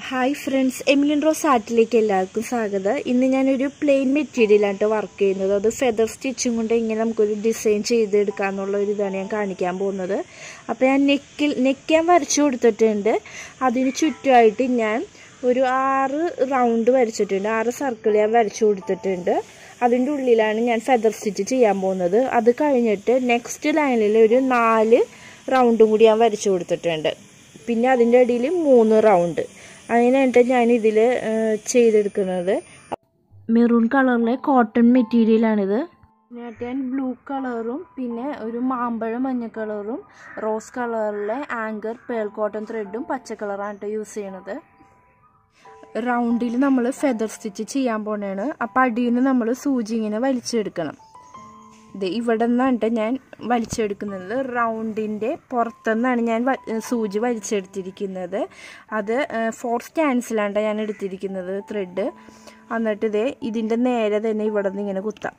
hi friends Emilin Rose ആർട്ടിലേക്ക് എല്ലാവർക്കും സ്വാഗതം ഇന്ന് ഞാനൊരു പ്ലെയിൻ മെറ്റീരിയലാണ് വർക്ക് ചെയ്യുന്നത് അത് ഫെദർ സ്റ്റിച്ചും കൊണ്ട് ഇങ്ങനെ നമുക്കൊരു ഡിസൈൻ ചെയ്തെടുക്കാന്നുള്ള ഒരു ഇതാണ് ഞാൻ കാണിക്കാൻ പോകുന്നത് അപ്പോൾ ഞാൻ നെക്കിൽ നെക്ക് ഞാൻ വരച്ചു കൊടുത്തിട്ടുണ്ട് അതിന് ചുറ്റുമായിട്ട് ഞാൻ ഒരു ആറ് റൗണ്ട് വരച്ചിട്ടുണ്ട് ആറ് സർക്കിൾ ഞാൻ വരച്ചു കൊടുത്തിട്ടുണ്ട് അതിൻ്റെ ഉള്ളിലാണ് ഞാൻ ഫെദർ സ്റ്റിച്ച് ചെയ്യാൻ പോകുന്നത് അത് കഴിഞ്ഞിട്ട് നെക്സ്റ്റ് ലൈനിൽ ഒരു നാല് റൗണ്ടും കൂടി ഞാൻ വരച്ചു കൊടുത്തിട്ടുണ്ട് പിന്നെ അതിൻ്റെ ഇടയിൽ മൂന്ന് റൗണ്ട് അതിനായിട്ട് ഞാൻ ഇതിൽ ചെയ്തെടുക്കുന്നത് മെറൂൺ കളറിലെ കോട്ടൺ മെറ്റീരിയലാണിത് ഇതിനായിട്ട് ഞാൻ ബ്ലൂ കളറും പിന്നെ ഒരു മാമ്പഴ മഞ്ഞ കളറും റോസ് കളറിലെ ആങ്കർ പേൾ കോട്ടൺ ത്രെഡും പച്ച കളറാണ് യൂസ് ചെയ്യണത് റൗണ്ടിൽ നമ്മൾ ഫെദർ സ്റ്റിച്ച് ചെയ്യാൻ പോണേണ് അപ്പം അടിയിൽ നിന്ന് നമ്മൾ സൂചി ഇങ്ങനെ വലിച്ചെടുക്കണം ഇത് ഇവിടെ നിന്നാണ് ഞാൻ വലിച്ചെടുക്കുന്നത് റൗണ്ടിൻ്റെ പുറത്തുനിന്നാണ് ഞാൻ സൂചി വലിച്ചെടുത്തിരിക്കുന്നത് അത് ഫോർ സ്റ്റാൻസിലാണ് ഞാൻ എടുത്തിരിക്കുന്നത് ത്രെഡ് എന്നിട്ട് ഇതേ ഇതിൻ്റെ നേരെ തന്നെ ഇവിടെ നിന്ന് ഇങ്ങനെ കുത്താം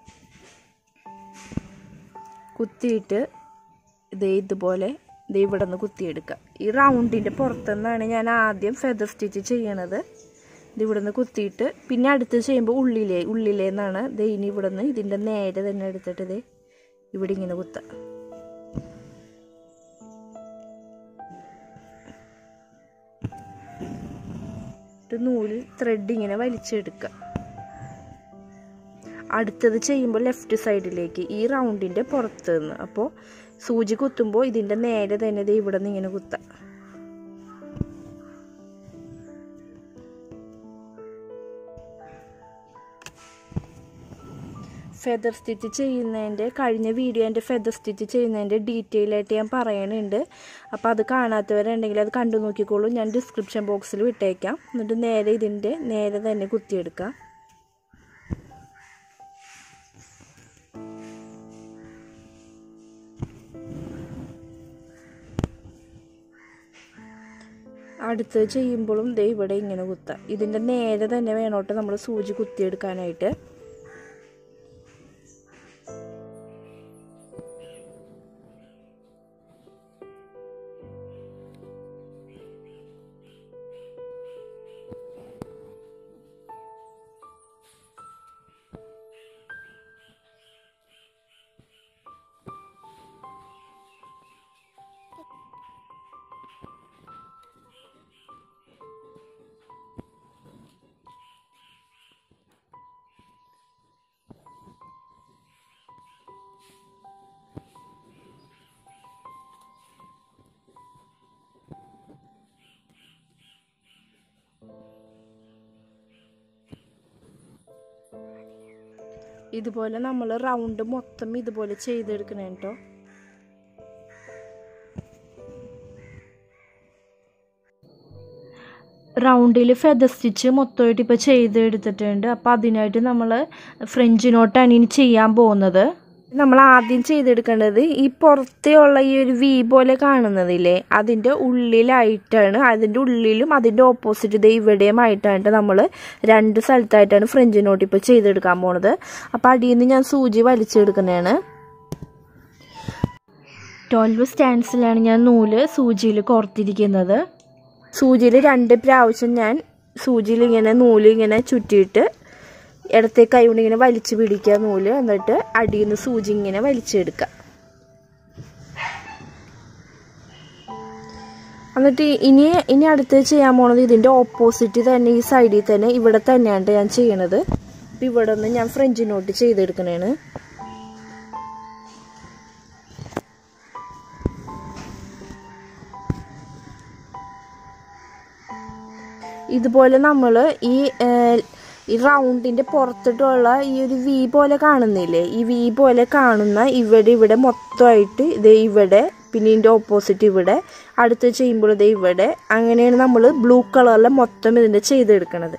കുത്തിയിട്ട് ഇതേ ഇതുപോലെ ഇത് ഇവിടെ നിന്ന് കുത്തിയെടുക്കുക ഈ റൗണ്ടിൻ്റെ പുറത്തുനിന്നാണ് ഞാൻ ആദ്യം ഫെദർ സ്റ്റിച്ച് ചെയ്യണത് ഇത് ഇവിടെ നിന്ന് കുത്തിയിട്ട് പിന്നെ അടുത്ത് ചെയ്യുമ്പോൾ ഉള്ളിലേ ഉള്ളിലേന്നാണ് ഇത് ഇനി ഇവിടെ നിന്ന് ഇതിൻ്റെ നേരെ തന്നെ എടുത്തിട്ട് ഇത് ഇവിടെ ഇങ്ങനെ കുത്ത നൂല് ത്രെഡ് ഇങ്ങനെ വലിച്ചെടുക്കുക അടുത്തത് ചെയ്യുമ്പോൾ ലെഫ്റ്റ് സൈഡിലേക്ക് ഈ റൗണ്ടിൻ്റെ പുറത്ത് നിന്ന് അപ്പോൾ സൂചി കുത്തുമ്പോൾ ഇതിൻ്റെ നേരെ തന്നെ ഇത് ഇവിടെ നിന്ന് ഇങ്ങനെ കുത്താം ഫെദർ സ്റ്റിച്ച് ചെയ്യുന്നതിൻ്റെ കഴിഞ്ഞ വീഡിയോ എൻ്റെ ഫെദർ സ്റ്റിച്ച് ചെയ്യുന്നതിൻ്റെ ഡീറ്റെയിൽ ആയിട്ട് ഞാൻ പറയണുണ്ട് അപ്പോൾ അത് കാണാത്തവരുണ്ടെങ്കിൽ അത് കണ്ടു നോക്കിക്കോളൂ ഞാൻ ഡിസ്ക്രിപ്ഷൻ ബോക്സിൽ വിട്ടേക്കാം എന്നിട്ട് നേരെ ഇതിൻ്റെ നേരെ തന്നെ കുത്തിയെടുക്കാം അടുത്തത് ചെയ്യുമ്പോഴും ദേ ഇവിടെ ഇങ്ങനെ കുത്താം ഇതിൻ്റെ നേരെ തന്നെ വേണോട്ട് നമ്മൾ സൂചി കുത്തിയെടുക്കാനായിട്ട് ഇതുപോലെ നമ്മൾ റൗണ്ട് മൊത്തം ഇതുപോലെ ചെയ്തെടുക്കണം കേട്ടോ റൗണ്ടിൽ ഫെദർ സ്റ്റിച്ച് മൊത്തമായിട്ട് ഇപ്പോൾ ചെയ്തെടുത്തിട്ടുണ്ട് അപ്പോൾ അതിനായിട്ട് നമ്മൾ ഫ്രഞ്ച് നോട്ടാണ് ഇനി ചെയ്യാൻ പോകുന്നത് നമ്മൾ ആദ്യം ചെയ്തെടുക്കേണ്ടത് ഈ പുറത്തെയുള്ള ഈ ഒരു വി പോലെ കാണുന്നതില്ലേ അതിൻ്റെ ഉള്ളിലായിട്ടാണ് അതിൻ്റെ ഉള്ളിലും അതിൻ്റെ ഓപ്പോസിറ്റ് ഇത് ഇവിടെയുമായിട്ടാണ് നമ്മൾ രണ്ട് സ്ഥലത്തായിട്ടാണ് ഫ്രഞ്ച് നോട്ട് ഇപ്പോൾ ചെയ്തെടുക്കാൻ പോണത് അപ്പോൾ അടിയിൽ നിന്ന് ഞാൻ സൂചി വലിച്ചെടുക്കുന്നതാണ് ട്വൽവ് സ്റ്റാൻഡ്സിലാണ് ഞാൻ നൂല് സൂചിയിൽ കോർത്തിരിക്കുന്നത് സൂചിയിൽ രണ്ട് പ്രാവശ്യം ഞാൻ സൂചിയിൽ ഇങ്ങനെ നൂല് ഇങ്ങനെ ചുറ്റിയിട്ട് ഇടത്തെ കൈ കൊണ്ട് ഇങ്ങനെ വലിച്ചു പിടിക്കുക നൂല് എന്നിട്ട് അടിയിൽ നിന്ന് സൂചി ഇങ്ങനെ വലിച്ചെടുക്കുക എന്നിട്ട് ഇനി ഇനി അടുത്ത് ചെയ്യാൻ പോണത് ഇതിൻ്റെ ഓപ്പോസിറ്റ് തന്നെ ഈ സൈഡിൽ തന്നെ ഇവിടെ തന്നെയാണ് ഞാൻ ചെയ്യണത് അപ്പം ഇവിടെ നിന്ന് ഞാൻ ഫ്രഞ്ച് നോട്ട് ചെയ്തെടുക്കണേണ് ഇതുപോലെ നമ്മൾ ഈ ഈ റൗണ്ടിൻ്റെ പുറത്തിട്ടുള്ള ഈ ഒരു വി പോലെ കാണുന്നില്ലേ ഈ വി പോലെ കാണുന്ന ഇവിടെ ഇവിടെ മൊത്തമായിട്ട് ഇത് ഇവിടെ പിന്നെ ഇതിൻ്റെ ഓപ്പോസിറ്റ് ഇവിടെ അടുത്ത് ചെയ്യുമ്പോൾ ഇത് ഇവിടെ അങ്ങനെയാണ് നമ്മൾ ബ്ലൂ കളറിലെ മൊത്തം ഇതിൻ്റെ ചെയ്തെടുക്കണത്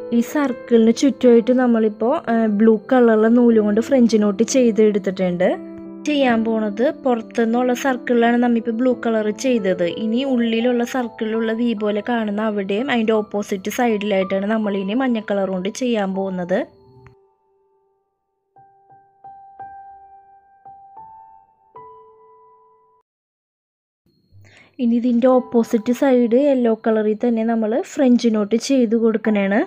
ഈ സർക്കിളിന് ചുറ്റുമായിട്ട് നമ്മളിപ്പോൾ ബ്ലൂ കളറിലെ നൂല് കൊണ്ട് ഫ്രഞ്ച് നോട്ട് ചെയ്തെടുത്തിട്ടുണ്ട് ചെയ്യാൻ പോണത് പുറത്തുനിന്നുള്ള സർക്കിളിലാണ് നമ്മളിപ്പോൾ ബ്ലൂ കളർ ചെയ്തത് ഇനി ഉള്ളിലുള്ള സർക്കിളിലുള്ള വി പോലെ കാണുന്ന അവിടെയും അതിൻ്റെ ഓപ്പോസിറ്റ് സൈഡിലായിട്ടാണ് നമ്മളിനി മഞ്ഞ കളർ കൊണ്ട് ചെയ്യാൻ പോകുന്നത് ഇനി ഇതിൻ്റെ ഓപ്പോസിറ്റ് സൈഡ് യെല്ലോ കളറിൽ തന്നെ നമ്മൾ ഫ്രഞ്ച് നോട്ട് ചെയ്ത് കൊടുക്കണേണ്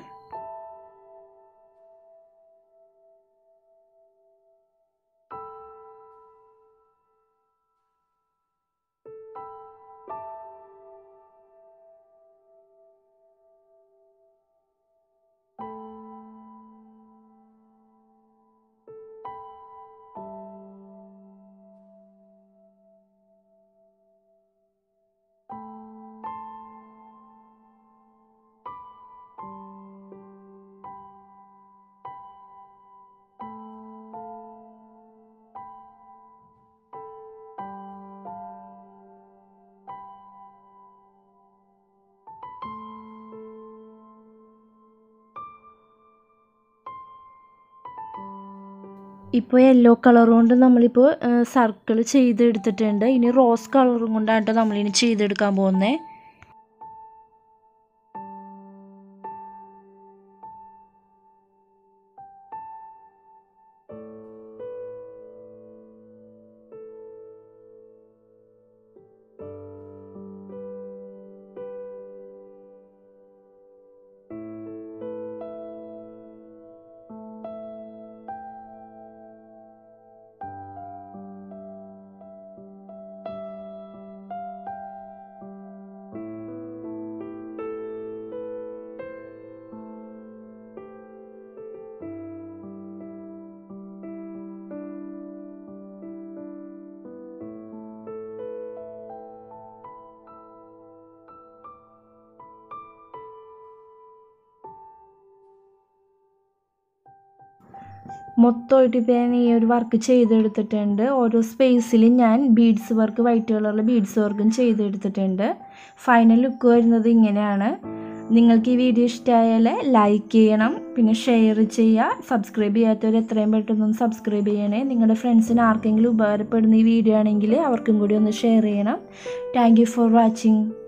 ഇപ്പോൾ യെല്ലോ കളർ കൊണ്ട് നമ്മളിപ്പോൾ സർക്കിൾ ചെയ്തെടുത്തിട്ടുണ്ട് ഇനി റോസ് കളറും കൊണ്ടാണ് നമ്മളിനി ചെയ്തെടുക്കാൻ പോകുന്നത് മൊത്തമായിട്ട് ഇപ്പോൾ ഞാൻ ഈ ഒരു വർക്ക് ചെയ്തെടുത്തിട്ടുണ്ട് ഓരോ സ്പേസിലും ഞാൻ ബീഡ്സ് വർക്ക് വൈറ്റ് കളറിൽ ബീഡ്സ് വർക്കും ചെയ്തെടുത്തിട്ടുണ്ട് ഫൈനൽ ലുക്ക് വരുന്നത് ഇങ്ങനെയാണ് നിങ്ങൾക്ക് ഈ വീഡിയോ ഇഷ്ടമായാൽ ലൈക്ക് ചെയ്യണം പിന്നെ ഷെയർ ചെയ്യുക സബ്സ്ക്രൈബ് ചെയ്യാത്തവർ എത്രയും പെട്ടെന്ന് സബ്സ്ക്രൈബ് ചെയ്യണേ നിങ്ങളുടെ ഫ്രണ്ട്സിന് ആർക്കെങ്കിലും ഉപകാരപ്പെടുന്ന ഈ വീഡിയോ ആണെങ്കിൽ അവർക്കും കൂടി ഒന്ന് ഷെയർ ചെയ്യണം താങ്ക് ഫോർ വാച്ചിങ്